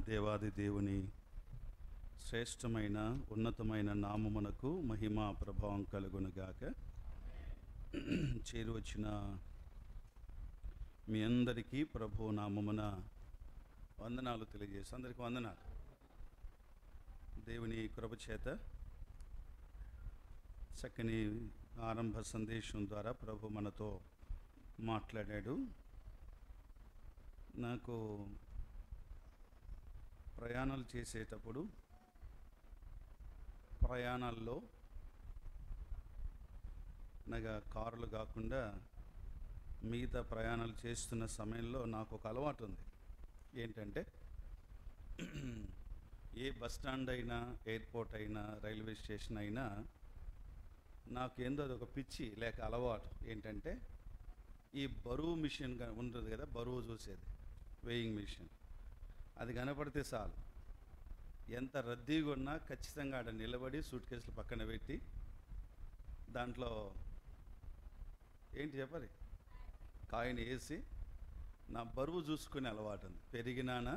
దేవాది దేవుని శ్రేష్టమైన ఉన్నతమైన నామమునకు మహిమ ప్రభావం కలుగునుగాక చేరువచ్చిన మీ అందరికీ ప్రభు నామమున వందనాలు తెలియజేసి అందరికీ వందనాలు దేవుని కృప చేత చక్కని ఆరంభ సందేశం ద్వారా ప్రభు మనతో మాట్లాడాడు నాకు ప్రయాణాలు చేసేటప్పుడు ప్రయాణాల్లో అనగా కారులు కాకుండా మిగతా ప్రయాణాలు చేస్తున్న సమయంలో నాకు ఒక అలవాటు ఉంది ఏంటంటే ఏ బస్ స్టాండ్ అయినా ఎయిర్పోర్ట్ అయినా రైల్వే స్టేషన్ అయినా నాకు ఏందో అది ఒక పిచ్చి లేక అలవాటు ఏంటంటే ఈ బరువు మిషన్ గా- ఉంటుంది కదా బరువు చూసేది వెయింగ్ మిషన్ అది కనపడితే చాలు ఎంత రద్దీగా ఉన్నా ఖచ్చితంగా ఆడ నిలబడి సూట్ కేసులు పక్కన పెట్టి దాంట్లో ఏంటి చెప్పాలి కాయిన్ వేసి నా బరువు చూసుకునే అలవాటు ఉంది పెరిగినానా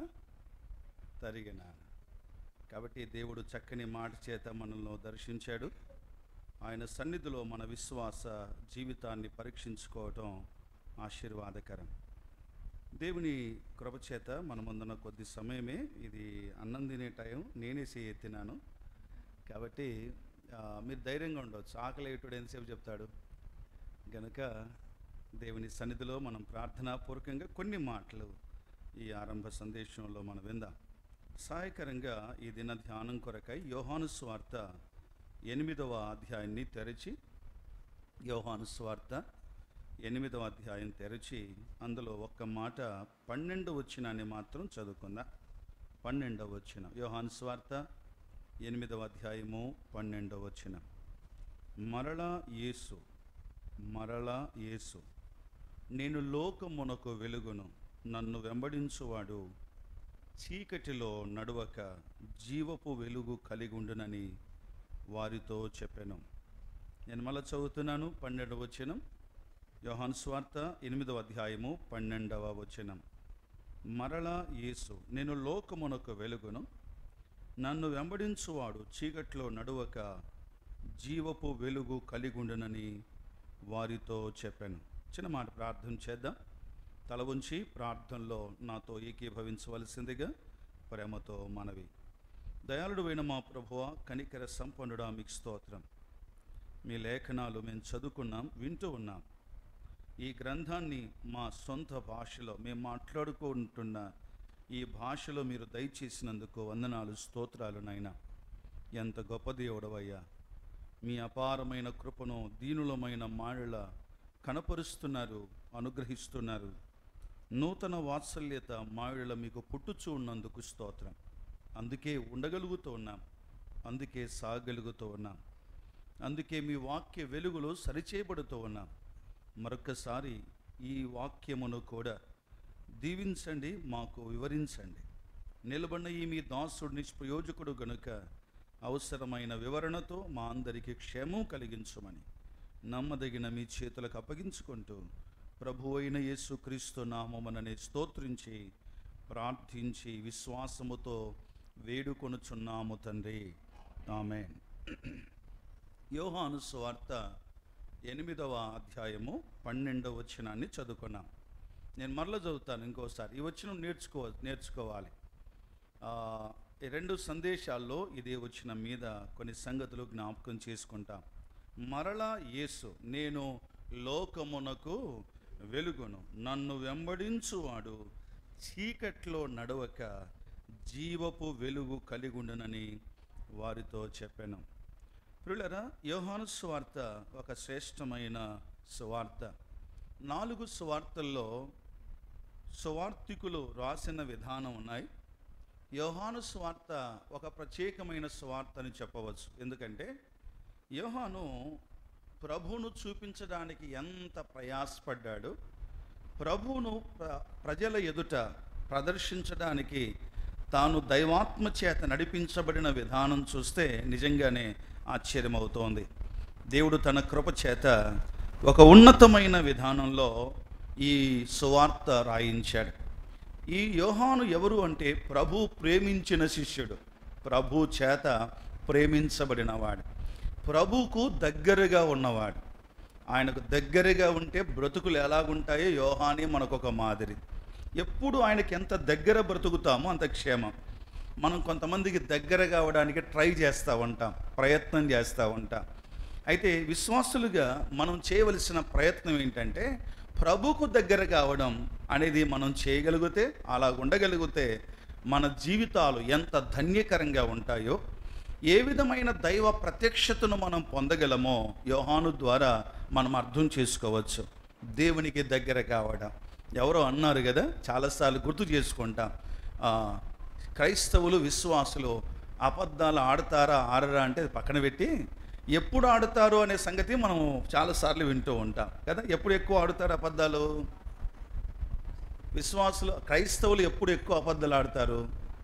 తరిగినానా కాబట్టి దేవుడు చక్కని మాట చేత మనల్ని దర్శించాడు ఆయన సన్నిధిలో మన విశ్వాస జీవితాన్ని పరీక్షించుకోవటం ఆశీర్వాదకరం దేవుని కృప చేత మన ముందున్న కొద్ది సమయమే ఇది అన్నం తినే టైం నేనే ఎత్తినాను కాబట్టి ఆ, మీరు ధైర్యంగా ఉండవచ్చు ఆకలి అయ్యేటోడు ఎంతసేపు చెప్తాడు గనుక దేవుని సన్నిధిలో మనం ప్రార్థనాపూర్వకంగా కొన్ని మాటలు ఈ ఆరంభ సందేశంలో మనం విందాం సహాయకరంగా ఈ దిన ధ్యానం కొరకై యోహాను స్వార్త ఎనిమిదవ అధ్యాయాన్ని తెరిచి యోహాను స్వార్త ఎనిమిదవ అధ్యాయం తెరిచి అందులో ఒక్క మాట పన్నెండు వచ్చినాన్ని మాత్రం చదువుకుందా పన్నెండవ వచ్చిన యోహాను స్వార్త ఎనిమిదవ అధ్యాయము పన్నెండవ వచ్చిన మరలా యేసు మరలా యేసు నేను లోకమునకు వెలుగును నన్ను వెంబడించువాడు చీకటిలో నడువక జీవపు వెలుగు కలిగి ఉండునని వారితో చెప్పాను నేను మళ్ళీ చదువుతున్నాను పన్నెండవ వచనం యోహాన్ స్వార్త ఎనిమిదవ అధ్యాయము పన్నెండవ వచనం మరలా యేసు నేను లోకమునకు వెలుగును నన్ను వెంబడించువాడు చీకట్లో నడువక జీవపు వెలుగు కలిగుండునని వారితో చెప్పాను చిన్న మాట ప్రార్థన చేద్దాం తల ఉంచి ప్రార్థనలో నాతో ఏకీభవించవలసిందిగా ప్రేమతో మనవి దయాళుడు మా ప్రభువ కనికర సంపన్నుడా మీకు స్తోత్రం మీ లేఖనాలు మేము చదువుకున్నాం వింటూ ఉన్నాం ఈ గ్రంథాన్ని మా సొంత భాషలో మేము మాట్లాడుకుంటున్న ఈ భాషలో మీరు దయచేసినందుకు వందనాలు స్తోత్రాలు నాయనా ఎంత గొప్ప దేవుడవయ్యా మీ అపారమైన కృపను దీనులమైన మాళ్ళ కనపరుస్తున్నారు అనుగ్రహిస్తున్నారు నూతన వాత్సల్యత మాళ్ళ మీకు పుట్టుచూ ఉన్నందుకు స్తోత్రం అందుకే ఉండగలుగుతూ ఉన్నాం అందుకే సాగలుగుతూ ఉన్నాం అందుకే మీ వాక్య వెలుగులో సరిచేయబడుతూ ఉన్నాం మరొకసారి ఈ వాక్యమును కూడా దీవించండి మాకు వివరించండి నిలబడిన ఈ మీ దాసుడు నిష్ప్రయోజకుడు గనుక అవసరమైన వివరణతో మా అందరికీ క్షేమం కలిగించమని నమ్మదగిన మీ చేతులకు అప్పగించుకుంటూ ప్రభు అయిన యేసుక్రీస్తు నామమునని స్తోత్రించి ప్రార్థించి విశ్వాసముతో వేడుకొనుచున్నాము తండ్రి ఆమెన్ యోహాను సువార్త ఎనిమిదవ అధ్యాయము పన్నెండవ వచనాన్ని చదువుకున్నాం నేను మరలా చదువుతాను ఇంకోసారి ఈ వచనం నేర్చుకో నేర్చుకోవాలి ఆ, ఈ రెండు సందేశాల్లో ఇదే వచ్చిన మీద కొన్ని సంగతులు జ్ఞాపకం చేసుకుంటాం మరలా యేసు నేను లోకమునకు వెలుగును నన్ను వెంబడించువాడు చీకట్లో నడవక జీవపు వెలుగు కలిగుండునని వారితో చెప్పాను ప్రియులరా యోహాను స్వార్త ఒక శ్రేష్టమైన సువార్త నాలుగు సువార్తల్లో సువార్తికులు రాసిన విధానం ఉన్నాయి యోహాను స్వార్త ఒక ప్రత్యేకమైన స్వార్త అని చెప్పవచ్చు ఎందుకంటే యోహాను ప్రభువును చూపించడానికి ఎంత ప్రయాసపడ్డాడు ప్రభువును ప్ర ప్రజల ఎదుట ప్రదర్శించడానికి తాను దైవాత్మ చేత నడిపించబడిన విధానం చూస్తే నిజంగానే ఆశ్చర్యమవుతోంది దేవుడు తన కృప చేత ఒక ఉన్నతమైన విధానంలో ఈ సువార్త రాయించాడు ఈ యోహాను ఎవరు అంటే ప్రభు ప్రేమించిన శిష్యుడు ప్రభు చేత ప్రేమించబడినవాడు ప్రభుకు దగ్గరగా ఉన్నవాడు ఆయనకు దగ్గరగా ఉంటే బ్రతుకులు ఎలాగుంటాయో యోహానే మనకొక మాదిరి ఎప్పుడు ఆయనకి ఎంత దగ్గర బ్రతుకుతామో అంత క్షేమం మనం కొంతమందికి దగ్గర కావడానికి ట్రై చేస్తూ ఉంటాం ప్రయత్నం చేస్తూ ఉంటాం అయితే విశ్వాసులుగా మనం చేయవలసిన ప్రయత్నం ఏంటంటే ప్రభుకు దగ్గర కావడం అనేది మనం చేయగలిగితే అలా ఉండగలిగితే మన జీవితాలు ఎంత ధన్యకరంగా ఉంటాయో ఏ విధమైన దైవ ప్రత్యక్షతను మనం పొందగలమో యోహాను ద్వారా మనం అర్థం చేసుకోవచ్చు దేవునికి దగ్గర కావడం ఎవరో అన్నారు కదా చాలాసార్లు గుర్తు చేసుకుంటాం ఆ, క్రైస్తవులు విశ్వాసులు అబద్ధాలు ఆడతారా ఆడరా అంటే అది పక్కన పెట్టి ఎప్పుడు ఆడుతారు అనే సంగతి మనం చాలాసార్లు వింటూ ఉంటాం కదా ఎప్పుడు ఎక్కువ ఆడుతారు అబద్ధాలు విశ్వాసులు క్రైస్తవులు ఎప్పుడు ఎక్కువ అబద్ధాలు ఆడతారు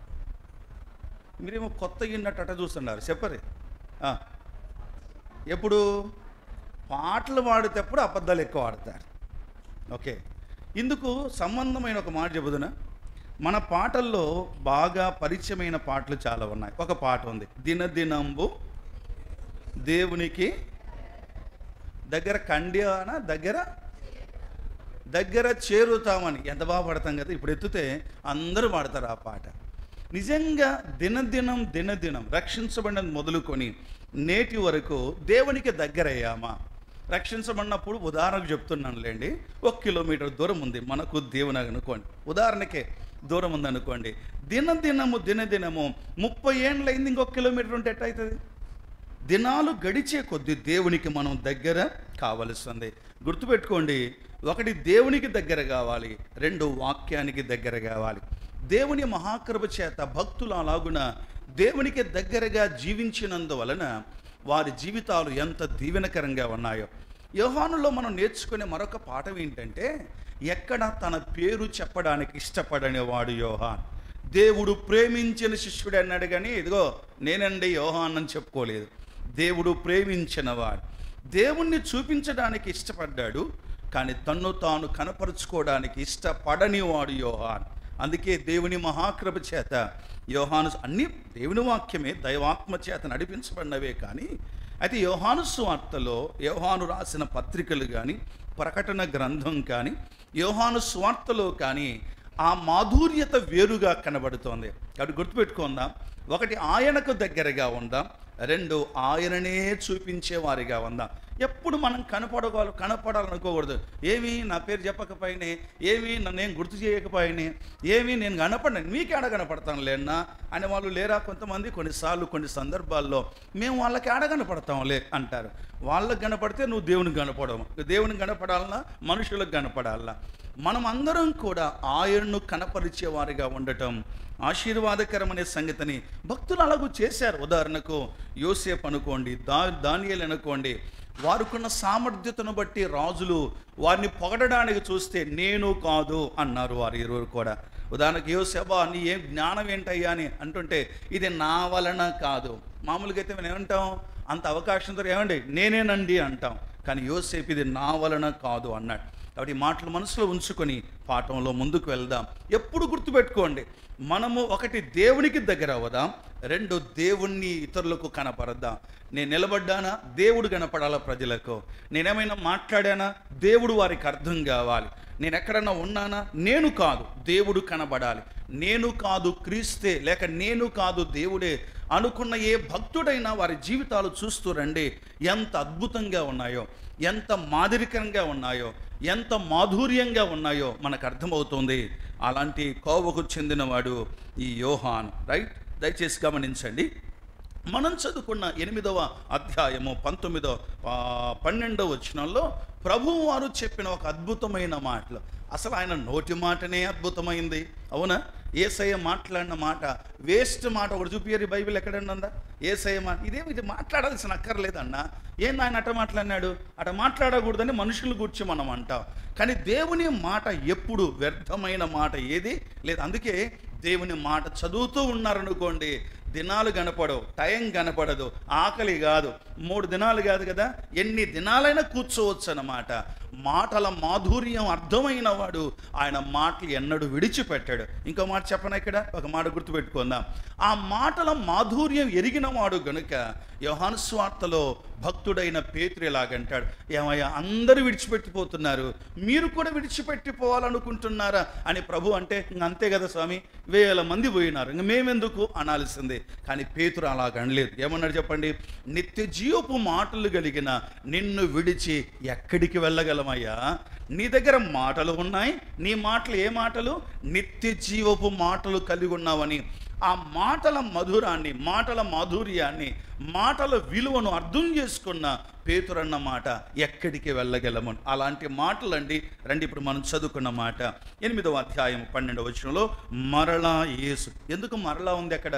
మీరేమో కొత్త ఇన్నట్టు అట్ట చూస్తున్నారు చెప్పరే ఆ. ఎప్పుడు పాటలు పాడేటప్పుడు అబద్ధాలు ఎక్కువ ఆడతారు ఓకే ఇందుకు సంబంధమైన ఒక మాట చెబుదునా మన పాటల్లో బాగా పరిచయమైన పాటలు చాలా ఉన్నాయి ఒక పాట ఉంది దినదినంబు దేవునికి దగ్గర కండ్యాన దగ్గర దగ్గర చేరుతామని ఎంత బాగా పడతాం కదా ఇప్పుడు ఎత్తుతే అందరూ పాడతారు ఆ పాట నిజంగా దినదినం దినదినం రక్షించబడినది మొదలుకొని నేటి వరకు దేవునికి దగ్గరయ్యామా రక్షించబడినప్పుడు ఉదాహరణకు చెప్తున్నానులేండి ఒక కిలోమీటర్ దూరం ఉంది మనకు దేవుని అనుకోండి ఉదాహరణకే దూరం ఉంది అనుకోండి దినదినము దినదినము ముప్పై ఏండ్లైంది ఇంకొక కిలోమీటర్ ఉంటే ఎట్టయితుంది దినాలు గడిచే కొద్ది దేవునికి మనం దగ్గర కావలసింది గుర్తుపెట్టుకోండి ఒకటి దేవునికి దగ్గర కావాలి రెండు వాక్యానికి దగ్గర కావాలి దేవుని మహాకృప చేత భక్తులు అలాగున దేవునికి దగ్గరగా జీవించినందువలన వారి జీవితాలు ఎంత దీవెనకరంగా ఉన్నాయో యోహానులో మనం నేర్చుకునే మరొక పాఠం ఏంటంటే ఎక్కడ తన పేరు చెప్పడానికి ఇష్టపడని వాడు యోహాన్ దేవుడు ప్రేమించిన శిష్యుడు అన్నాడు కానీ ఇదిగో నేనండి యోహాన్ అని చెప్పుకోలేదు దేవుడు ప్రేమించినవాడు దేవుణ్ణి చూపించడానికి ఇష్టపడ్డాడు కానీ తన్ను తాను కనపరుచుకోవడానికి ఇష్టపడని వాడు యోహాన్ అందుకే దేవుని మహాకృప చేత యోహాను అన్ని దేవుని వాక్యమే దైవాత్మ చేత నడిపించబడినవే కానీ అయితే యోహాను స్వార్తలో యోహాను రాసిన పత్రికలు కానీ ప్రకటన గ్రంథం కానీ యోహాను స్వార్తలో కానీ ఆ మాధుర్యత వేరుగా కనబడుతోంది కాబట్టి గుర్తుపెట్టుకుందాం ఒకటి ఆయనకు దగ్గరగా ఉందాం రెండు ఆయననే చూపించే వారిగా ఉందాం ఎప్పుడు మనం కనపడగల కనపడాలనుకోకూడదు ఏమి నా పేరు చెప్పకపోయినే ఏమి నన్నేం గుర్తు చేయకపోయినే ఏమి నేను కనపడను మీకేడ కనపడతాను లేనా అని వాళ్ళు లేరా కొంతమంది కొన్నిసార్లు కొన్ని సందర్భాల్లో మేము వాళ్ళకి ఆడ కనపడతాంలే అంటారు వాళ్ళకి కనపడితే నువ్వు దేవునికి కనపడవు దేవునికి కనపడాలన్నా మనుషులకు కనపడాలన్నా మనం అందరం కూడా ఆయన్ను కనపరిచే వారిగా ఉండటం ఆశీర్వాదకరమనే సంగతిని భక్తులు అలాగూ చేశారు ఉదాహరణకు యోసేపు అనుకోండి దా దానియలు అనుకోండి వారికున్న సామర్థ్యతను బట్టి రాజులు వారిని పొగడడానికి చూస్తే నేను కాదు అన్నారు వారు ఇరువురు కూడా ఉదాహరణకు యోసేబా నీ ఏం జ్ఞానం ఏంటయ్యా అని అంటుంటే ఇది నా వలన కాదు మామూలుగా అయితే మనం ఏమంటాం అంత అవకాశంతో ఏమండి నేనేనండి అంటాం కానీ యోసేపు ఇది నా వలన కాదు అన్నాడు కాబట్టి ఈ మాటలు మనసులో ఉంచుకొని పాఠంలో ముందుకు వెళ్దాం ఎప్పుడు గుర్తుపెట్టుకోండి మనము ఒకటి దేవునికి దగ్గర అవుదాం రెండు దేవుణ్ణి ఇతరులకు కనపరద్దాం నేను నిలబడ్డానా దేవుడు కనపడాలా ప్రజలకు నేనేమైనా మాట్లాడానా దేవుడు వారికి అర్థం కావాలి నేను ఎక్కడన్నా ఉన్నానా నేను కాదు దేవుడు కనబడాలి నేను కాదు క్రీస్తే లేక నేను కాదు దేవుడే అనుకున్న ఏ భక్తుడైనా వారి జీవితాలు చూస్తూ రండి ఎంత అద్భుతంగా ఉన్నాయో ఎంత మాదిరికరంగా ఉన్నాయో ఎంత మాధుర్యంగా ఉన్నాయో మనకు అర్థమవుతుంది అలాంటి కోవకు చెందినవాడు ఈ యోహాన్ రైట్ దయచేసి గమనించండి మనం చదువుకున్న ఎనిమిదవ అధ్యాయము పంతొమ్మిదవ ఆ, పన్నెండవ వచనంలో ప్రభువు వారు చెప్పిన ఒక అద్భుతమైన మాటలు అసలు ఆయన నోటి మాటనే అద్భుతమైంది అవునా ఏసయ్య మాట్లాడిన మాట వేస్ట్ మాట ఒకటి చూపియరు ఈ బైబిల్ ఎక్కడన్నా ఉందా ఏసయ్య మాట ఇదేమి ఇది మాట్లాడాల్సిన అక్కర్లేదన్నా ఏంది ఆయన అట మాట్లాడినాడు అట మాట్లాడకూడదని మనుషులు గురించి మనం అంటాం కానీ దేవుని మాట ఎప్పుడు వ్యర్థమైన మాట ఏది లేదు అందుకే దేవుని మాట చదువుతూ ఉన్నారనుకోండి దినాలు కనపడవు టైం కనపడదు ఆకలి కాదు మూడు దినాలు కాదు కదా ఎన్ని దినాలైనా కూర్చోవచ్చు అన్నమాట మాటల మాధుర్యం అర్థమైన వాడు ఆయన మాటలు ఎన్నడూ విడిచిపెట్టాడు ఇంకో మాట చెప్పను ఇక్కడ ఒక మాట గుర్తుపెట్టుకుందాం ఆ మాటల మాధుర్యం ఎరిగిన వాడు గనుక యోహాను స్వార్తలో భక్తుడైన పేతురు ఇలాగంటాడు ఏమయ్యా అందరూ విడిచిపెట్టిపోతున్నారు మీరు కూడా విడిచిపెట్టిపోవాలనుకుంటున్నారా అని ప్రభు అంటే "ఇంక అంతే కదా స్వామి వేల మంది పోయినారు ఇంక మేమెందుకు అనాల్సిందే కానీ పేతురు అలాగ అనలేదు ఏమన్నాడు చెప్పండి నిత్య జీవపు మాటలు కలిగిన నిన్ను విడిచి ఎక్కడికి వెళ్ళగలమయ్యా నీ దగ్గర మాటలు ఉన్నాయి నీ మాటలు ఏ మాటలు నిత్య జీవపు మాటలు కలిగి ఉన్నావని ఆ మాటల మధురాన్ని మాటల మాధుర్యాన్ని మాటల విలువను అర్థం చేసుకున్న పేతురన్న మాట ఎక్కడికి వెళ్ళగలము అలాంటి మాటలండి రండి ఇప్పుడు మనం చదువుకున్న మాట ఎనిమిదవ అధ్యాయం పన్నెండవ వచనంలో మరలా యేసు ఎందుకు మరలా ఉంది అక్కడ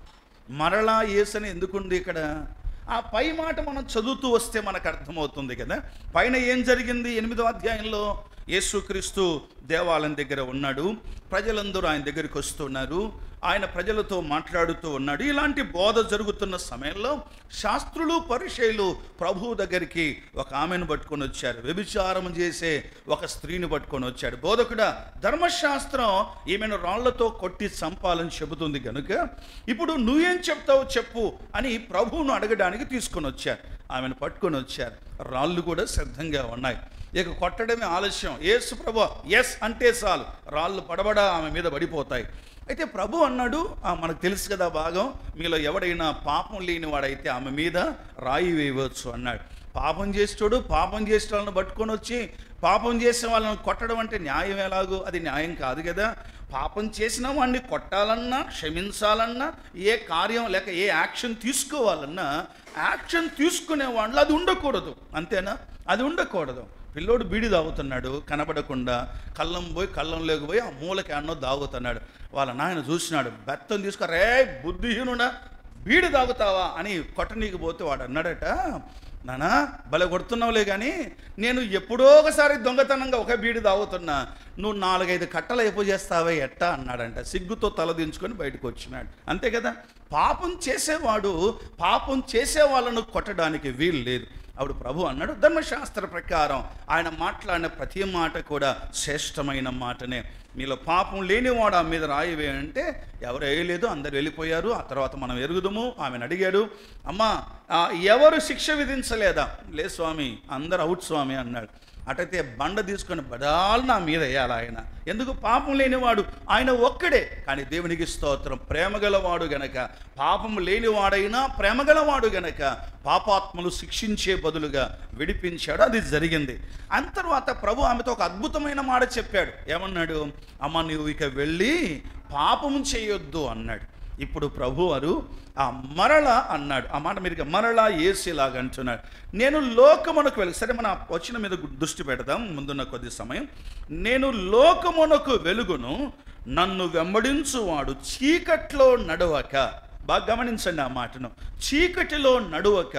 మరలా యేసు అని ఎందుకుంది ఇక్కడ ఆ పై మాట మనం చదువుతూ వస్తే మనకు అర్థమవుతుంది కదా పైన ఏం జరిగింది ఎనిమిదవ అధ్యాయంలో యేసుక్రీస్తు దేవాలయం దగ్గర ఉన్నాడు ప్రజలందరూ ఆయన దగ్గరికి వస్తున్నారు ఆయన ప్రజలతో మాట్లాడుతూ ఉన్నాడు ఇలాంటి బోధ జరుగుతున్న సమయంలో శాస్త్రులు పరిచయులు ప్రభువు దగ్గరికి ఒక ఆమెను పట్టుకొని వచ్చారు వ్యభిచారం చేసే ఒక స్త్రీని పట్టుకొని వచ్చాడు బోధకుడా ధర్మశాస్త్రం ఈమెను రాళ్లతో కొట్టి చంపాలని చెబుతుంది కనుక ఇప్పుడు నువ్వేం చెప్తావు చెప్పు అని ప్రభువును అడగడానికి తీసుకొని వచ్చారు ఆమెను పట్టుకొని వచ్చారు రాళ్ళు కూడా సిద్ధంగా ఉన్నాయి ఇక కొట్టడమే ఆలస్యం ఏసు ప్రభు ఎస్ అంటే చాలు రాళ్ళు పడబడా ఆమె మీద పడిపోతాయి అయితే ప్రభు అన్నాడు "ఆ, మనకు తెలుసు కదా భాగం మీలో ఎవడైనా పాపం లేని వాడైతే ఆమె మీద రాయి వేయవచ్చు అన్నాడు పాపం చేసేటోడు పాపం చేసే వాళ్ళని పట్టుకొని వచ్చి పాపం చేసే వాళ్ళని కొట్టడం అంటే న్యాయం ఎలాగో అది న్యాయం కాదు కదా పాపం చేసిన వాడిని కొట్టాలన్నా క్షమించాలన్నా ఏ కార్యం లేక ఏ యాక్షన్ తీసుకోవాలన్నా యాక్షన్ తీసుకునే వాళ్ళు అది ఉండకూడదు అంతేనా అది ఉండకూడదు పిల్లోడు బీడి తాగుతున్నాడు కనబడకుండా కళ్ళం పోయి కళ్ళం లేకపోయి ఆ మూలకి అన్నో తాగుతున్నాడు వాళ్ళ నాయన చూసినాడు బెత్తం తీసుకురే బుద్ధిహీనుడా బీడి తాగుతావా అని కొట్టనీకి పోతే వాడు అన్నాడట నానా భలే కొడుతున్నావులే కానీ నేను ఎప్పుడో ఒకసారి దొంగతనంగా ఒక బీడి తాగుతున్నా నువ్వు నాలుగైదు కట్టలు అయిపో చేస్తావే ఎట్టా అన్నాడంట సిగ్గుతో తలదించుకొని బయటకు వచ్చినాడు అంతే కదా పాపం చేసేవాడు పాపం చేసే వాళ్ళను కొట్టడానికి వీలు లేదు అప్పుడు ప్రభు అన్నాడు ధర్మశాస్త్ర ప్రకారం ఆయన మాట్లాడిన ప్రతి మాట కూడా శ్రేష్టమైన మాటనే మీలో పాపం లేనివాడు ఆ మీద రాయివే అంటే ఎవరు వేయలేదు అందరు వెళ్ళిపోయారు ఆ తర్వాత మనం ఎరుగుదము ఆమెను అడిగాడు అమ్మా ఆ, ఎవరు శిక్ష విధించలేదా లే స్వామి అందరు అవుట్ స్వామి అన్నాడు అటైతే బండ తీసుకొని బడాలు నా మీద వేయాలి ఆయన ఎందుకు పాపం లేనివాడు ఆయన ఒక్కడే కానీ దేవునికి స్తోత్రం ప్రేమగలవాడు గనక పాపం లేనివాడైనా ప్రేమగలవాడు గనక పాపాత్మలు శిక్షించే బదులుగా విడిపించాడు అది జరిగింది అంత తర్వాత ప్రభు ఆమెతో ఒక అద్భుతమైన మాట చెప్పాడు ఏమన్నాడు అమ్మ నువ్వు ఇక వెళ్ళి పాపం చేయొద్దు అన్నాడు ఇప్పుడు ప్రభు వారు ఆ మరల అన్నాడు ఆ మాట మీరు ఇక మరలా ఏసేలాగా అంటున్నాడు నేను లోకమునకు వెలుగు సరే మన వచ్చిన మీద దృష్టి పెడదాం ముందున్న కొద్ది సమయం నేను లోకమునకు వెలుగును నన్ను వెంబడించువాడు చీకట్లో నడవక బాగా గమనించండి ఆ మాటను చీకటిలో నడువక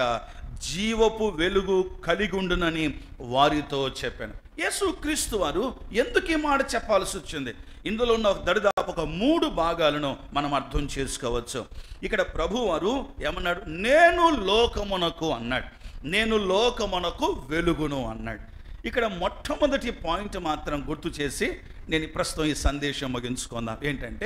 జీవపు వెలుగు కలిగుండునని వారితో చెప్పాను యేసు క్రీస్తు వారు ఎందుకు ఈ మాట చెప్పాల్సి వచ్చింది ఇందులో ఉన్న ఒక దరిదాపు ఒక మూడు భాగాలను మనం అర్థం చేసుకోవచ్చు ఇక్కడ ప్రభు వారు ఏమన్నాడు నేను లోకమునకు అన్నాడు నేను లోకమునకు వెలుగును అన్నాడు ఇక్కడ మొట్టమొదటి పాయింట్ మాత్రం గుర్తు చేసి నేను ఈ ప్రస్తుతం ఈ సందేశం ముగించుకుందాం ఏంటంటే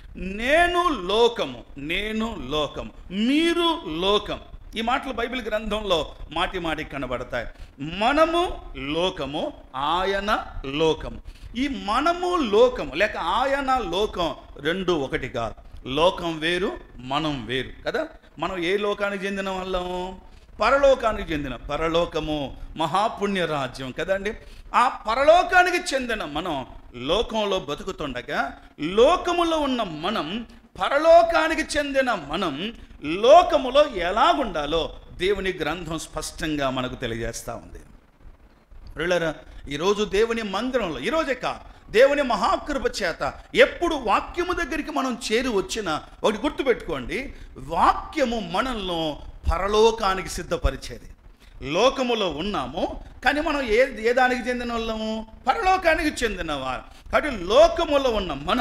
నేను లోకము నేను లోకము మీరు లోకం ఈ మాటలు బైబిల్ గ్రంథంలో మాటి మాటికి కనబడతాయి మనము లోకము ఆయన లోకము ఈ మనము లోకము లేక ఆయన లోకం రెండు ఒకటి కాదు లోకం వేరు మనం వేరు కదా మనం ఏ లోకానికి చెందిన వాళ్ళము పరలోకానికి చెందిన పరలోకము మహాపుణ్య రాజ్యం కదండి ఆ పరలోకానికి చెందిన మనం లోకంలో బతుకుతుండగా లోకములో ఉన్న మనం పరలోకానికి చెందిన మనం లోకములో ఎలాగుండాలో దేవుని గ్రంథం స్పష్టంగా మనకు తెలియజేస్తూ ఉంది ప్రియులరా ఈరోజు దేవుని మందిరంలో ఈరోజే కా దేవుని మహాకృప చేత ఎప్పుడు వాక్యము దగ్గరికి మనం చేరి వచ్చినా ఒకటి గుర్తుపెట్టుకోండి వాక్యము మనల్ని పరలోకానికి సిద్ధపరిచేది లోకములో ఉన్నాము కానీ మనం ఏ ఏ దానికి చెందిన వాళ్ళము పరలోకానికి చెందిన వారు కాబట్టి లోకములో ఉన్న మనం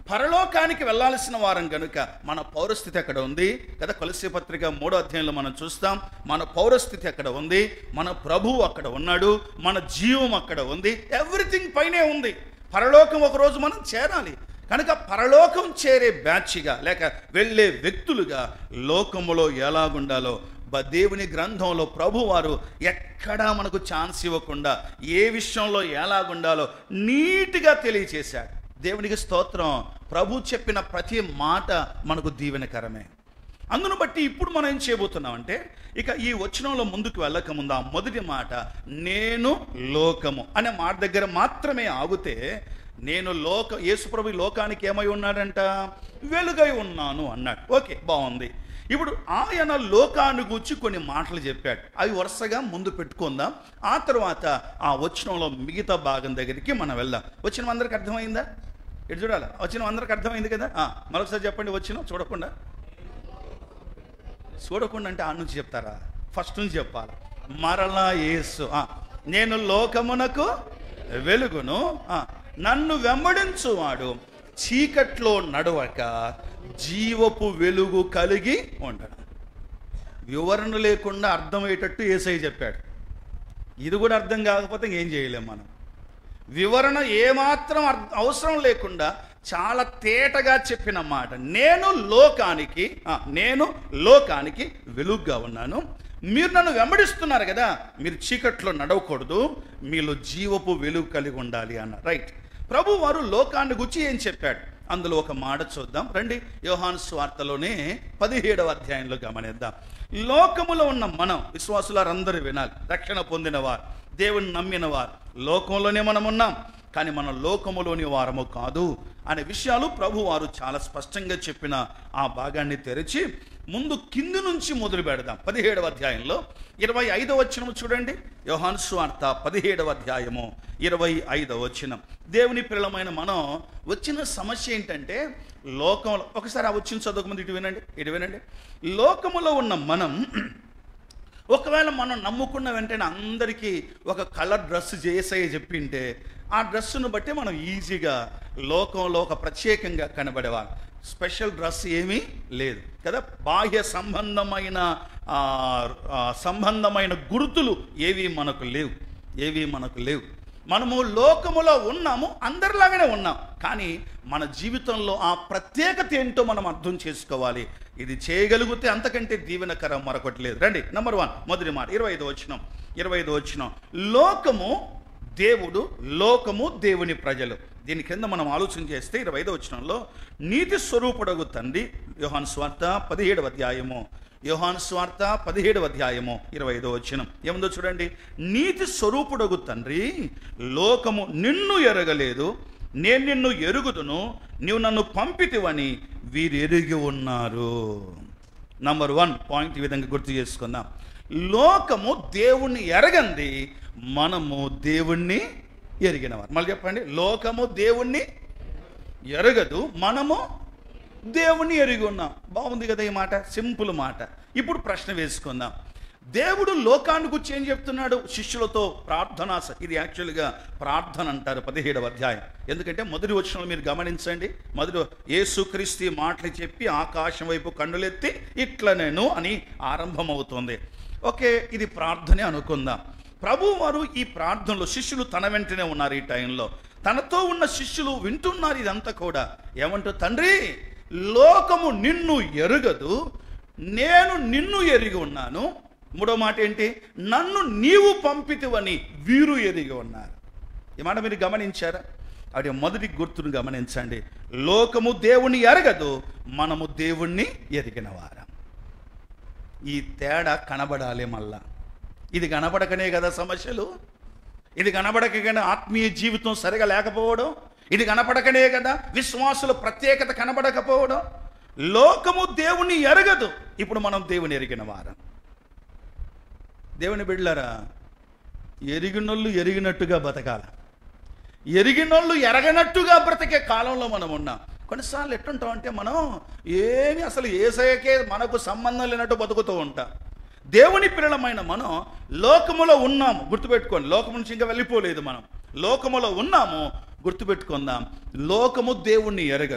పరలోకానికి వెళ్ళాల్సిన వారం కనుక మన పౌరస్థితి అక్కడ ఉంది కదా కొలసి పత్రిక మూడో అధ్యాయంలో మనం చూస్తాం మన పౌరస్థితి అక్కడ ఉంది మన ప్రభువు అక్కడ ఉన్నాడు మన జీవం అక్కడ ఉంది ఎవ్రీథింగ్ పైనే ఉంది పరలోకం ఒకరోజు మనం చేరాలి కనుక పరలోకం చేరే బ్యాచ్గా లేక వెళ్ళే వ్యక్తులుగా లోకములో ఎలాగుండాలో బ- దేవుని గ్రంథంలో ప్రభువారు ఎక్కడా మనకు ఛాన్స్ ఇవ్వకుండా ఏ విషయంలో ఎలాగుండాలో నీట్గా తెలియచేశాడు దేవునికి స్తోత్రం ప్రభు చెప్పిన ప్రతి మాట మనకు దీవెనకరమే అందును బట్టి ఇప్పుడు మనం ఏం చేయబోతున్నామంటే ఇక ఈ వచనంలో ముందుకు వెళ్ళక ముందు ఆ మొదటి మాట నేను లోకము అనే మాట దగ్గర మాత్రమే ఆగితే నేను లోక యేసుప్రభు ఈ లోకానికి ఏమై ఉన్నాడంట వెలుగై ఉన్నాను అన్నాడు ఓకే బాగుంది ఇప్పుడు ఆయన లోకాన్ని గూర్చి కొన్ని మాటలు చెప్పాడు అవి వరుసగా ముందు పెట్టుకుందాం ఆ తర్వాత ఆ వచనంలో మిగతా భాగం దగ్గరికి మనం వెళ్దాం వచ్చిన అందరికి అర్థమైందా ఇటు చూడాలి వచ్చిన అందరికి అర్థమైంది కదా ఆ, మరొకసారి చెప్పండి వచ్చిన చూడకుండా చూడకుండా అంటే ఆ నుంచి చెప్తారా ఫస్ట్ నుంచి చెప్పాలి మరలా యేసు ఆ, నేను లోకమునకు వెలుగును ఆ, నన్ను వెంబడించువాడు చీకట్లో నడవక జీవపు వెలుగు కలిగి ఉండడు వివరణ లేకుండా అర్థమయ్యేటట్టు ఏసై చెప్పాడు ఇది కూడా అర్థం కాకపోతే ఇంకేం చేయలేం మనం వివరణ ఏమాత్రం అర్థ- అవసరం లేకుండా చాలా తేటగా చెప్పిన మాట నేను లోకానికి ఆ, నేను లోకానికి వెలుగుగా ఉన్నాను మీరు నన్ను వెంబడిస్తున్నారు కదా మీరు చీకట్లో నడవకూడదు మీలో జీవపు వెలుగు కలిగి ఉండాలి అన్న రైట్ ప్రభు వారు లోకాన్ని గురించి ఏం చెప్పాడు అందులో ఒక మాట చూద్దాం రండి యోహాను స్వార్తలోనే పదిహేడవ అధ్యాయంలో గమనిద్దాం లోకములో ఉన్న మనం విశ్వాసులారందరూ వినాలి రక్షణ పొందినవారు దేవుని నమ్మినవారు లోకంలోనే మనం ఉన్నాం కానీ మన లోకములోని వారము కాదు అనే విషయాలు ప్రభు వారు చాలా స్పష్టంగా చెప్పిన ఆ భాగాన్ని తెరిచి ముందు కింది నుంచి మొదలు పెడదాం పదిహేడవ అధ్యాయంలో ఇరవై ఐదవ వచనము చూడండి యోహాను స్వార్త పదిహేడవ అధ్యాయము ఇరవై ఐదవ వచనం దేవుని పిల్లలమైన మనం వచ్చిన సమస్య ఏంటంటే లోకంలో ఒకసారి ఆ వచ్చిన చదువుకుమంది ఇటు వినండి ఇటు వినండి లోకములో ఉన్న మనం ఒకవేళ మనం నమ్ముకున్న వెంటనే అందరికీ ఒక కలర్ డ్రెస్ చేసే చెప్పింటే ఆ డ్రెస్సును బట్టి మనం ఈజీగా లోకంలో ఒక ప్రత్యేకంగా కనబడేవాళ్ళం స్పెషల్ డ్రెస్ ఏమీ లేదు కదా బాహ్య సంబంధమైన ఆ, ఆ, సంబంధమైన గుర్తులు ఏవి మనకు లేవు ఏవి మనకు లేవు మనము లోకములో ఉన్నాము అందరిలాగానే ఉన్నాం కానీ మన జీవితంలో ఆ ప్రత్యేకత ఏంటో మనం అర్థం చేసుకోవాలి ఇది చేయగలిగితే అంతకంటే దీవెనకరం మరొకటి లేదు రండి నంబర్ వన్ మొదటి మాట ఇరవై ఐదు వచ్చినాం ఇరవై ఐదు వచ్చినాం లోకము దేవుడు లోకము దేవుని ప్రజలు దీని కింద మనం ఆలోచన చేస్తే ఇరవై ఐదో వచనంలో నీతి స్వరూపుడగు తండ్రి యోహాన్ స్వార్థ పదిహేడవ అధ్యాయము యోహాన్ స్వార్థ పదిహేడవ అధ్యాయము ఇరవై ఐదో వచనం ఏముందో చూడండి నీతి స్వరూపుడగు తండ్రి లోకము నిన్ను ఎరగలేదు నేను నిన్ను ఎరుగుదును నీవు నన్ను పంపితివని వీరు ఎరిగి ఉన్నారు నంబర్ వన్ పాయింట్ ఈ విధంగా గుర్తు చేసుకుందాం లోకము దేవుణ్ణి ఎరగంది మనము దేవుణ్ణి ఎరిగినవారు మళ్ళీ చెప్పండి లోకము దేవుణ్ణి ఎరగదు మనము దేవుణ్ణి ఎరిగి ఉన్నాం బాగుంది కదా ఈ మాట సింపుల్ మాట ఇప్పుడు ప్రశ్న వేసుకుందాం దేవుడు లోకాన్ని గురించి ఏం చెప్తున్నాడు శిష్యులతో ప్రార్థన స- ఇది యాక్చువల్గా ప్రార్థన అంటారు పదిహేడవ అధ్యాయం ఎందుకంటే మొదటి వచనంలో మీరు గమనించండి మొదటి యేసుక్రీస్తు ఈ మాటలు చెప్పి ఆకాశం వైపు కన్నులెత్తి ఇట్ల నేను అని ఆరంభమవుతుంది ఓకే ఇది ప్రార్థనే అనుకుందాం ప్రభు వారు ఈ ప్రార్థనలో శిష్యులు తన వెంటనే ఉన్నారు ఈ టైంలో తనతో ఉన్న శిష్యులు వింటున్నారు ఇదంతా కూడా ఏమంటూ తండ్రి లోకము నిన్ను ఎరుగదు నేను నిన్ను ఎరిగి ఉన్నాను మూడో మాట ఏంటి నన్ను నీవు పంపితివని వీరు ఎరిగి ఉన్నారు ఈ మాట మీరు గమనించారా అది మొదటి గుర్తును గమనించండి లోకము దేవుణ్ణి ఎరగదు మనము దేవుణ్ణి ఎరిగిన వారం ఈ తేడా కనబడాలి మళ్ళా ఇది కనబడకనే కదా సమస్యలు ఇది కనబడకనే ఆత్మీయ జీవితం సరిగా లేకపోవడం ఇది కనపడకనే కదా విశ్వాసుల ప్రత్యేకత కనబడకపోవడం లోకము దేవుని ఎరగదు ఇప్పుడు మనం దేవుని ఎరిగిన వారం దేవుని బిడ్డలారా ఎరిగినోళ్ళు ఎరిగినట్టుగా బతకాల ఎరిగినోళ్ళు ఎరగనట్టుగా బ్రతికే కాలంలో మనం ఉన్నాం కొన్నిసార్లు ఎట్టుంటాం అంటే మనం ఏమి అసలు ఏసయకే మనకు సంబంధం లేనట్టు బతుకుతూ ఉంటాం దేవుని పిల్లలమైన మనం లోకములో ఉన్నాము గుర్తుపెట్టుకోండి లోకము నుంచి ఇంకా వెళ్ళిపోలేదు మనం లోకములో ఉన్నాము గుర్తుపెట్టుకుందాం లోకము దేవుణ్ణి ఎరగదు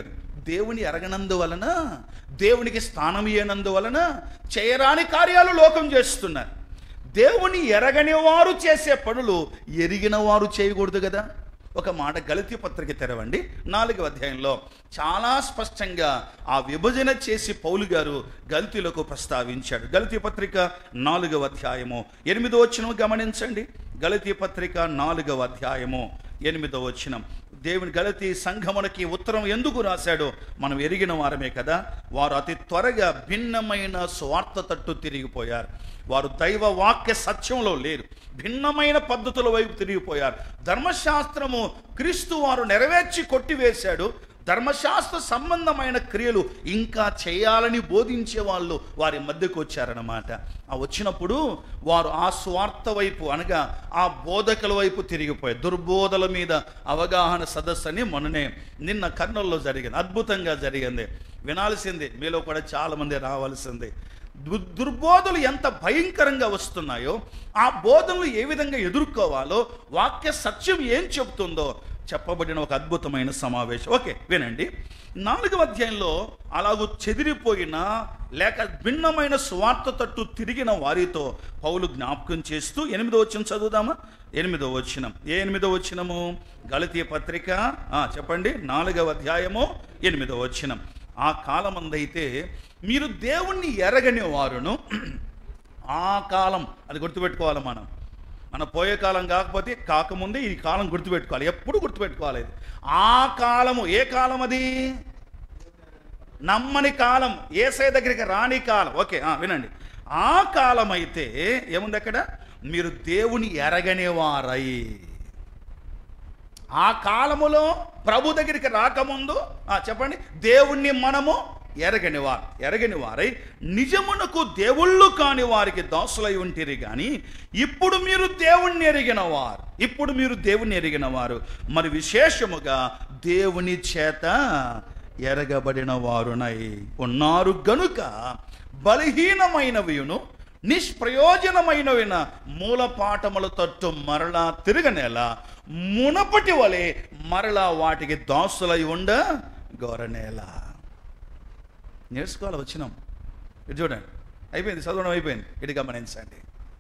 దేవుని ఎరగనందువలన దేవునికి స్థానం ఇయ్యనందువలన చేయరాని కార్యాలు లోకం చేస్తున్నారు దేవుని ఎరగని వారు చేసే పనులు ఎరిగిన వారు చేయకూడదు కదా ఒక మాట గలతీ పత్రిక తెరవండి నాలుగవ అధ్యాయంలో చాలా స్పష్టంగా ఆ విభజన చేసి పౌలు గారు గల్తీలకు ప్రస్తావించాడు గలతీ పత్రిక నాలుగవ అధ్యాయము ఎనిమిదో వచనం గమనించండి గలతీ పత్రిక నాలుగవ అధ్యాయము ఎనిమిదో వచనం దేవుని గలతీ సంఘమునకి ఉత్తరం ఎందుకు రాశాడో మనం ఎరిగిన వారమే కదా వారు అతి త్వరగా భిన్నమైన స్వార్థ తట్టు తిరిగిపోయారు వారు దైవ వాక్య సత్యంలో లేరు భిన్నమైన పద్ధతుల వైపు తిరిగిపోయారు ధర్మశాస్త్రము క్రీస్తు వారు నెరవేర్చి కొట్టివేశాడు ధర్మశాస్త్ర సంబంధమైన క్రియలు ఇంకా చేయాలని బోధించే వాళ్ళు వారి మధ్యకు వచ్చారన్నమాట ఆ వచ్చినప్పుడు వారు ఆ స్వార్థ వైపు అనగా ఆ బోధకుల వైపు తిరిగిపోయారు దుర్బోధల మీద అవగాహన సదస్సు అని మొన్ననే నిన్న కర్నూలులో జరిగింది అద్భుతంగా జరిగింది వినాల్సిందే మీలో కూడా చాలామంది రావాల్సిందే దు- దుర్బోధలు ఎంత భయంకరంగా వస్తున్నాయో ఆ బోధనలు ఏ విధంగా ఎదుర్కోవాలో వాక్య సత్యం ఏం చెబుతుందో చెప్పబడిన ఒక అద్భుతమైన సమావేశం ఓకే వినండి నాలుగవ అధ్యాయంలో అలాగూ చెదిరిపోయిన లేక భిన్నమైన స్వార్థ తట్టు తిరిగిన వారితో పౌలు జ్ఞాపకం చేస్తూ ఎనిమిదో వచ్చిన చదువుదామా ఎనిమిదో వచ్చినం ఏ ఎనిమిదో వచ్చినము గళతీయ పత్రిక ఆ, చెప్పండి నాలుగవ అధ్యాయము ఎనిమిదో వచ్చినం ఆ కాలమందైతే మీరు దేవుణ్ణి ఎరగని వారును ఆ కాలం అది గుర్తుపెట్టుకోవాలి మనం మన పోయే కాలం కాకపోతే కాకముందే ఈ కాలం గుర్తుపెట్టుకోవాలి ఎప్పుడు గుర్తుపెట్టుకోవాలి ఇది ఆ కాలము ఏ కాలం అది నమ్మని కాలం ఏసై దగ్గరికి రాని కాలం ఓకే ఆ, వినండి ఆ కాలం అయితే ఏముంది అక్కడ మీరు దేవుని ఎరగనివారై ఆ కాలములో ప్రభు దగ్గరికి రాకముందు ఆ, చెప్పండి దేవుణ్ణి మనము ఎరగని వారు ఎరగని వారై నిజమునకు దేవుళ్ళు కాని వారికి దాసులై ఉంటిరి కానీ ఇప్పుడు మీరు దేవుణ్ణి ఎరిగిన వారు ఇప్పుడు మీరు దేవుణ్ణి ఎరిగిన వారు మరి విశేషముగా దేవుని చేత ఎరగబడిన వారునై ఉన్నారు గనుక బలహీనమైనవియును నిష్ప్రయోజనమైనవిన మూల పాఠముల తట్టు మరలా తిరగనేలా మునపటి వలె మరలా వాటికి దాసులై ఉండ గోరనేలా నేర్చుకోవాలి వచ్చినాం ఇది చూడండి అయిపోయింది చదవడం అయిపోయింది ఇది గమనించండి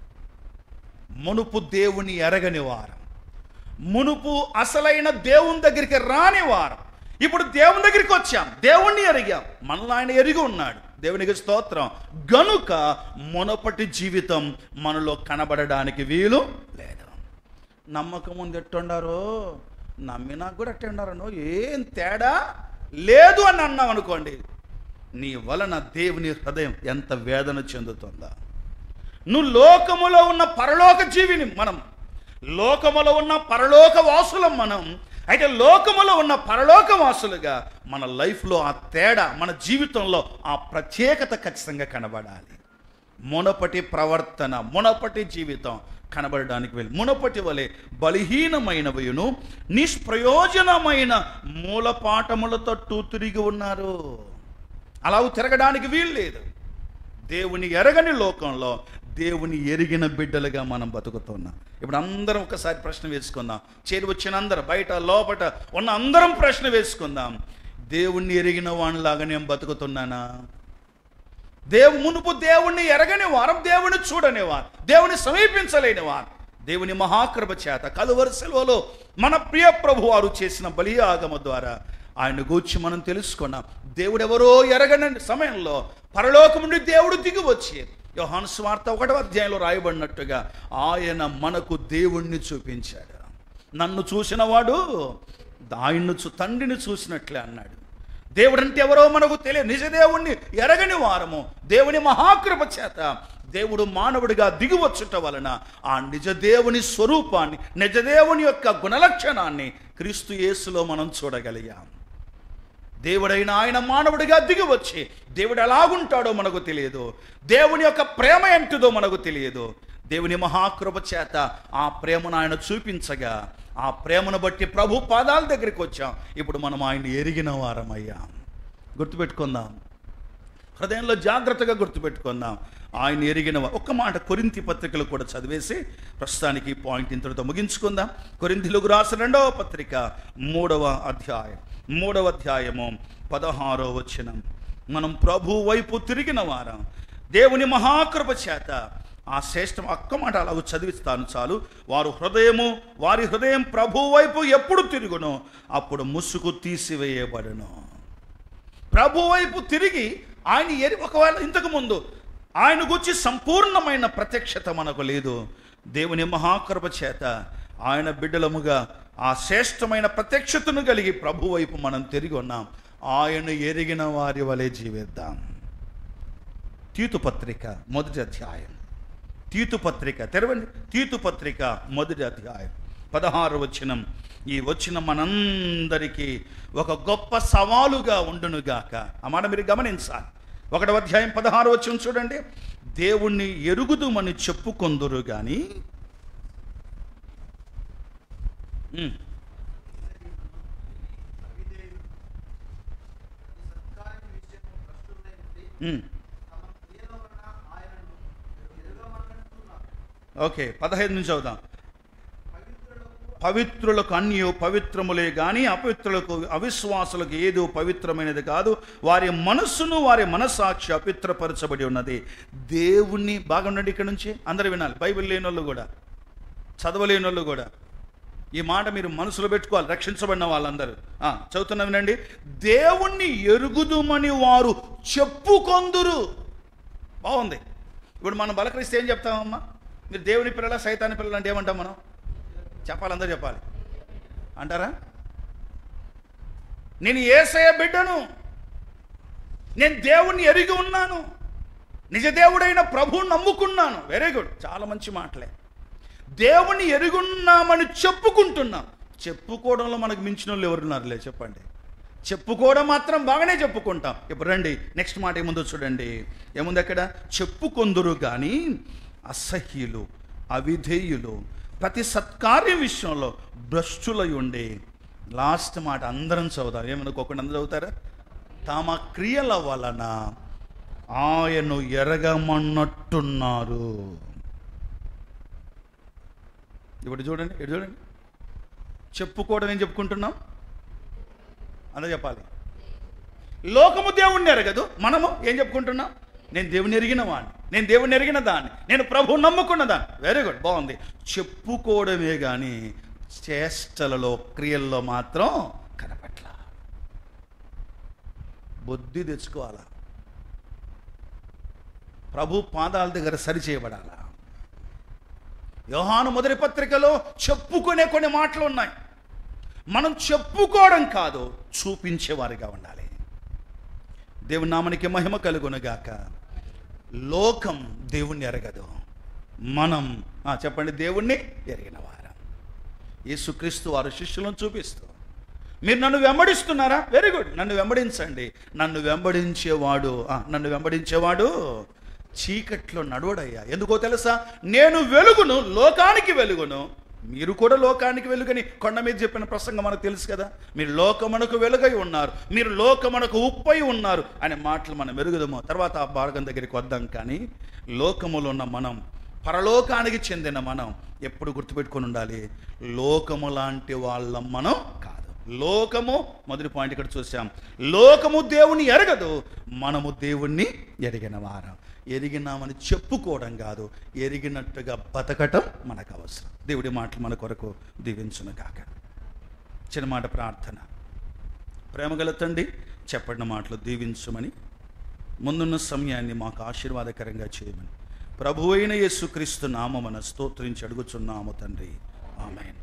మునుపు దేవుని ఎరగని వారు మునుపు అసలైన దేవుని దగ్గరికి రాని వారు ఇప్పుడు దేవుని దగ్గరికి వచ్చాం దేవుణ్ణి ఎరిగాం మనలో ఆయన ఎరిగి ఉన్నాడు దేవునికి స్తోత్రం గనుక మునపటి జీవితం మనలో కనబడడానికి వీలు లేదు నమ్మకం ముందు ఎట్టుండారో నమ్మినా కూడా ఎట్టుండారనో ఏం తేడా లేదు అని అన్నాం అనుకోండి నీ వలన దేవుని హృదయం ఎంత వేదన చెందుతుందా నువ్వు లోకములో ఉన్న పరలోక జీవిని మనం లోకములో ఉన్న పరలోక వాసులం మనం అయితే లోకములో ఉన్న పరలోక వాసులుగా మన లైఫ్లో ఆ తేడా మన జీవితంలో ఆ ప్రత్యేకత ఖచ్చితంగా కనబడాలి మునపటి ప్రవర్తన మునపటి జీవితం కనబడడానికి వెళ్ళి మునపటి వలె బలహీనమైనవియును నిష్ప్రయోజనమైన మూలపాఠముల తట్టు తిరిగి ఉన్నారు అలా తిరగడానికి వీలు లేదు దేవుని ఎరగని లోకంలో దేవుని ఎరిగిన బిడ్డలుగా మనం బతుకుతున్నాం ఇప్పుడు అందరం ఒకసారి ప్రశ్న వేసుకుందాం చేరి వచ్చిన అందరం బయట లోపట ఉన్న అందరం ప్రశ్న వేసుకుందాం దేవుణ్ణి ఎరిగిన వానిలాగా నేను బతుకుతున్నానా దేవు మునుపు దేవుణ్ణి ఎరగని వారం దేవుని చూడని వారు దేవుని సమీపించలేని వారు దేవుని మహాకృప చేత కలువరి సెలవులో మన ప్రియ ప్రభు వారు చేసిన బలియాగమ ద్వారా ఆయన గూర్చి మనం తెలుసుకున్నాం దేవుడెవరో ఎరగని సమయంలో పరలోకం నుండి దేవుడు దిగి వచ్చి యోహాను స్వార్థ ఒకటో అధ్యాయంలో రాయబడినట్టుగా ఆయన మనకు దేవుణ్ణి చూపించాడు నన్ను చూసినవాడు ఆయన్ను చూ తండ్రిని చూసినట్లే అన్నాడు దేవుడు అంటే ఎవరో మనకు తెలియదు నిజ దేవుణ్ణి ఎరగని వారము దేవుని మహాకృప చేత దేవుడు మానవుడిగా దిగివచ్చుట వలన ఆ నిజ దేవుని స్వరూపాన్ని నిజ దేవుని యొక్క గుణలక్షణాన్ని క్రీస్తు యేసులో మనం చూడగలిగాం దేవుడైన ఆయన మానవుడిగా దిగి వచ్చి దేవుడు ఎలాగుంటాడో మనకు తెలియదు దేవుని యొక్క ప్రేమ ఎంటిదో మనకు తెలియదు దేవుని మహాకృప చేత ఆ ప్రేమను ఆయన చూపించగా ఆ ప్రేమను బట్టి ప్రభు పాదాల దగ్గరికి వచ్చాం ఇప్పుడు మనం ఆయన ఎరిగిన వారమయ్యాం గుర్తుపెట్టుకుందాం హృదయంలో జాగ్రత్తగా గుర్తుపెట్టుకుందాం ఆయన ఎరిగిన వా- ఒక్క మాట కొరింతి పత్రికలు కూడా చదివేసి ప్రస్తుతానికి ఈ పాయింట్ ఇంతటితో ముగించుకుందాం కొరింతిలకు రాసిన రెండవ పత్రిక మూడవ అధ్యాయం మూడవ అధ్యాయము పదహారో వచనం మనం ప్రభు వైపు తిరిగిన వారం దేవుని మహాకృప చేత ఆ శ్రేష్టం ఒక్క మాట అలాగ చదివిస్తాను చాలు వారు హృదయము వారి హృదయం ప్రభు వైపు ఎప్పుడు తిరుగునో అప్పుడు ముసుగు తీసివేయబడును ప్రభు వైపు తిరిగి ఆయన ఎరి ఒకవేళ ఇంతకు ముందు ఆయన గురించి సంపూర్ణమైన ప్రత్యక్షత మనకు లేదు దేవుని మహాకృప చేత ఆయన బిడ్డలముగా ఆ శ్రేష్టమైన ప్రత్యక్షతను కలిగి ప్రభు వైపు మనం తిరిగి ఉన్నాం ఆయన ఎరిగిన వారి వలె జీవిద్దాం తీతు పత్రిక మొదటి అధ్యాయం తీతు పత్రిక తెరవండి తీతు పత్రిక మొదటి అధ్యాయం పదహారు వచనం ఈ వచ్చిన మనందరికీ ఒక గొప్ప సవాలుగా ఉండునుగాక ఆ మాట మీరు గమనించాలి ఒకటవ అధ్యాయం పదహారు వచనం చూడండి దేవుణ్ణి ఎరుగుదుమని చెప్పుకొందురు కానీ ఉమ్, ఉమ్. ఓకే పదహైదు నుంచి చదువుదాం పవిత్రులకు అన్యు పవిత్రములే గాని అపవిత్రులకు అవిశ్వాసులకు ఏదో పవిత్రమైనది కాదు వారి మనస్సును వారి మనస్సాక్షి అపిత్రపరచబడి ఉన్నది దేవుణ్ణి బాగా ఉండండి ఇక్కడ నుంచి అందరూ వినాలి బైబిల్ లేని వాళ్ళు కూడా చదవలేని వాళ్ళు కూడా ఈ మాట మీరు మనసులో పెట్టుకోవాలి రక్షించబడిన వాళ్ళందరూ ఆ, చదువుతున్నా వినండి దేవుణ్ణి ఎరుగుదుమని వారు చెప్పుకొందురు బాగుంది ఇప్పుడు మనం బలకరిస్తే ఏం చెప్తామమ్మా మీరు దేవుని పిల్లల సైతాని పిల్లలు అంటే ఏమంటాం మనం చెప్పాలి అందరూ చెప్పాలి అంటారా నేను ఏసయ బిడ్డను నేను దేవుణ్ణి ఎరిగి ఉన్నాను నిజ దేవుడైన ప్రభువుని నమ్ముకున్నాను వెరీ గుడ్ చాలా మంచి మాటలే దేవుణ్ణి ఎరుగున్నామని చెప్పుకుంటున్నాం చెప్పుకోవడంలో మనకు మించిన వాళ్ళు ఎవరున్నారులే చెప్పండి చెప్పుకోవడం మాత్రం బాగానే చెప్పుకుంటాం ఇప్పుడు రండి నెక్స్ట్ మాట ఏముందో చూడండి ఏముంది అక్కడ చెప్పుకొందురు కానీ అసహ్యులు అవిధేయులు ప్రతి సత్కార్య విషయంలో భ్రష్టులై ఉండి లాస్ట్ మాట అందరం చదువుతాం ఏమనుకోకుండా అందరూ చదువుతారా తమ క్రియల వలన ఆయను ఎరగమన్నట్టున్నారు ఇప్పుడు చూడండి ఇటు చూడండి చెప్పుకోవడం ఏం చెప్పుకుంటున్నాం అందరూ చెప్పాలి లోకము దేవుణ్ణి ఎరగదు మనము ఏం చెప్పుకుంటున్నాం నేను దేవుని ఎరిగిన వాడిని నేను దేవుని ఎరిగిన దాన్ని నేను ప్రభు నమ్ముకున్న దాన్ని వెరీ గుడ్ బాగుంది చెప్పుకోవడమే కానీ చేష్టలలో క్రియల్లో మాత్రం కనపట్ల బుద్ధి తెచ్చుకోవాలా ప్రభు పాదాల దగ్గర సరి చేయబడాలా యోహాను మొదటి పత్రికలో చెప్పుకునే కొన్ని మాటలు ఉన్నాయి మనం చెప్పుకోవడం కాదు చూపించేవారిగా ఉండాలి దేవుని నామనికి మహిమ కలుగునుగాక లోకం దేవుణ్ణి ఎరగదు మనం ఆ, చెప్పండి దేవుణ్ణి ఎరిగిన వారం యేసుక్రీస్తు వారు శిష్యులను చూపిస్తూ మీరు నన్ను వెంబడిస్తున్నారా వెరీ గుడ్ నన్ను వెంబడించండి నన్ను వెంబడించేవాడు ఆ, నన్ను వెంబడించేవాడు చీకట్లో నడవడయ్యా ఎందుకో తెలుసా నేను వెలుగును లోకానికి వెలుగును మీరు కూడా లోకానికి వెలుగని కొండ మీద చెప్పిన ప్రసంగం మనకు తెలుసు కదా మీరు లోకమునకు వెలుగై ఉన్నారు మీరు లోకమునకు ఉప్పై ఉన్నారు అనే మాటలు మనం వెలుగుదము తర్వాత ఆ భాగం దగ్గరికి వద్దాం కానీ లోకములో ఉన్న మనం పరలోకానికి చెందిన మనం ఎప్పుడు గుర్తుపెట్టుకొని ఉండాలి లోకము లాంటి వాళ్ళం మనం కాదు లోకము మొదటి పాయింట్ ఇక్కడ చూసాం లోకము దేవుని ఎరగదు మనము దేవుణ్ణి ఎరిగిన వారం ఎరిగినామని చెప్పుకోవడం కాదు ఎరిగినట్టుగా బతకటం మనకు అవసరం దేవుడి మాటలు మన కొరకు దీవించును కాక చిన్న మాట ప్రార్థన ప్రేమగల తండ్రి చెప్పడిన మాటలు దీవించమని ముందున్న సమయాన్ని మాకు ఆశీర్వాదకరంగా చేయమని ప్రభు అయిన యేసుక్రీస్తు నామమున స్తోత్రించి అడుగుచున్నాము తండ్రి ఆమెన్